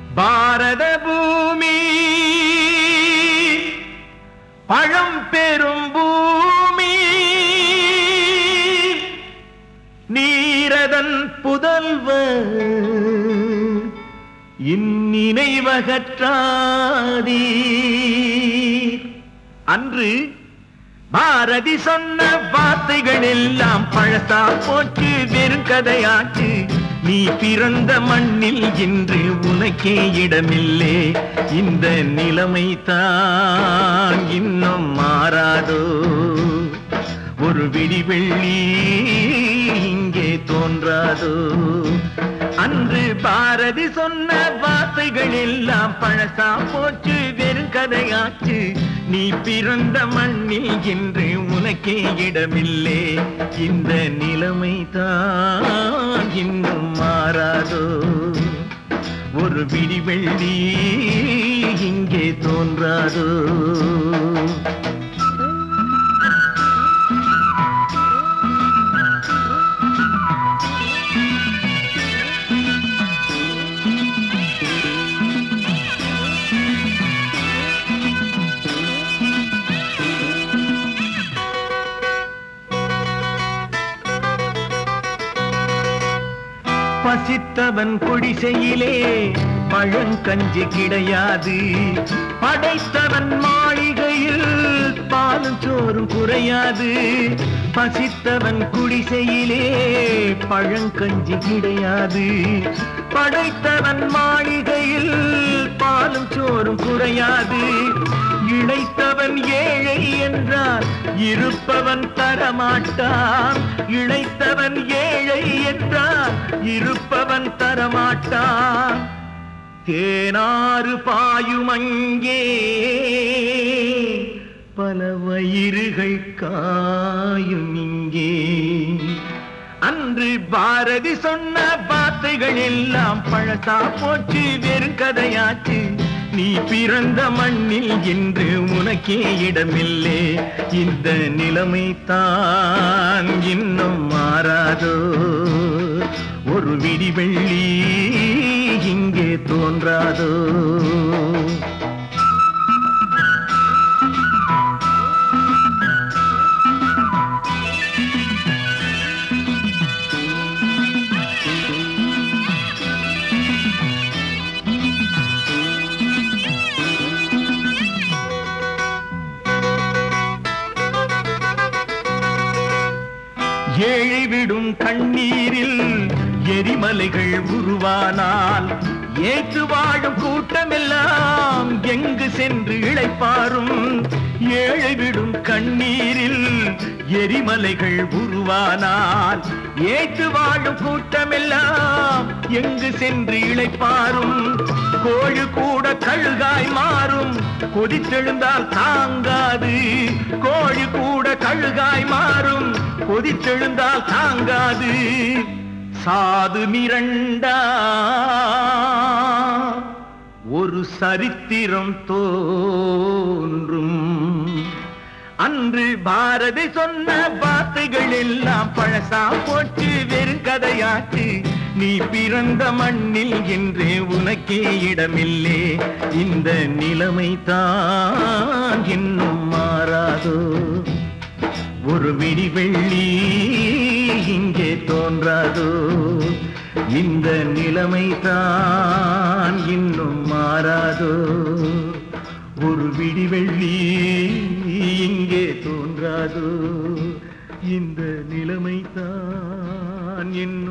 பாரத பூமி பழம் பெரும் பூமி நீரதன் புதல்வர் இந்நினைவகற்றாதீ அன்று பாரதி சொன்ன வார்த்தைகள் எல்லாம் பழசா போச்சு வெறும் கதையாச்சு நீ பிறந்த மண்ணில் இன்று உனக்கே இடமில்லே இந்த நிலைமை தான் இன்னும் மாறாதோ ஒரு விடிவெள்ளி இங்கே தோன்றாதோ அன்று பாரதி சொன்ன வார்த்தைகள் எல்லாம் பழசா போச்சு வெறும் கதையாச்சு நீ பிறந்த மண்ணில் இன்று உனக்கே இடமில்லே இந்த நிலைமை தான் இன்னும் மாறாதோ ஒரு விடிவெள்ளி இங்கே தோன்றாதோ பசித்தவன் குடிசையிலே பழங்கஞ்சி கிடையாது படைத்தவன் மாளிகையில் பாலும் சோறும் குறையாது பசித்தவன் குடிசையிலே பழங்கஞ்சி கிடையாது படைத்தவன் மாளிகையில் பாலும் சோறும் குறையாது இழைத்தவன் ஏழை என்றால் இருப்பவன் தரமாட்டான் இழைத்தவன் ஏழை என்றால் இருப்பவன் தரமாட்டான் தேனாறு பாயும் அங்கே பல வயிறுகள் காயும் இங்கே அன்று பாரதி சொன்ன வார்த்தைகள் எல்லாம் பழசா போச்சு வெறும் கதையாச்சு நீ பிறந்த மண்ணில் இன்று உனக்கே இடமில்லே இந்த நிலைமை தான் இன்னும் மாறாதோ ஒரு விடிவெள்ளி இங்கே தோன்றாதோ ஏழை விடும் கண்ணீரில் எரிமலைகள் உருவானால் ஏற்று வாழும் கூட்டமெல்லாம் எங்கு சென்று இளைப்பாரும் ஏழை விடும் கண்ணீரில் எரிமலைகள் உருவானால் ஏற்று வாழும் கூட்டமெல்லாம் எங்கு சென்று இளைப்பாரும் கோழு கூட கழுகாய் மாறும் கொதித்தெழுந்தால் தாங்காது கோழி கூட கழுகாய் மாறும் கொதித்தெழுந்தால் தாங்காது சாது மிரண்டா ஒரு சரித்திரம் தோன்றும் அன்று பாரதி சொன்ன வார்த்தைகள் எல்லாம் பழசா போட்டு வெறும் கதையாச்சு நீ பிறந்த மண்ணில் என்றே உனக்கே இடமில்லே இந்த நிலைமை தான் இன்னும் மாறாதோ ஒரு விடிவெள்ளி இங்கே தோன்றாதோ இந்த நிலைமை தான் இன்னும் மாறாதோ ஒரு விடிவெள்ளி இங்கே தோன்றாதோ இந்த நிலைமை தான் இன்னும்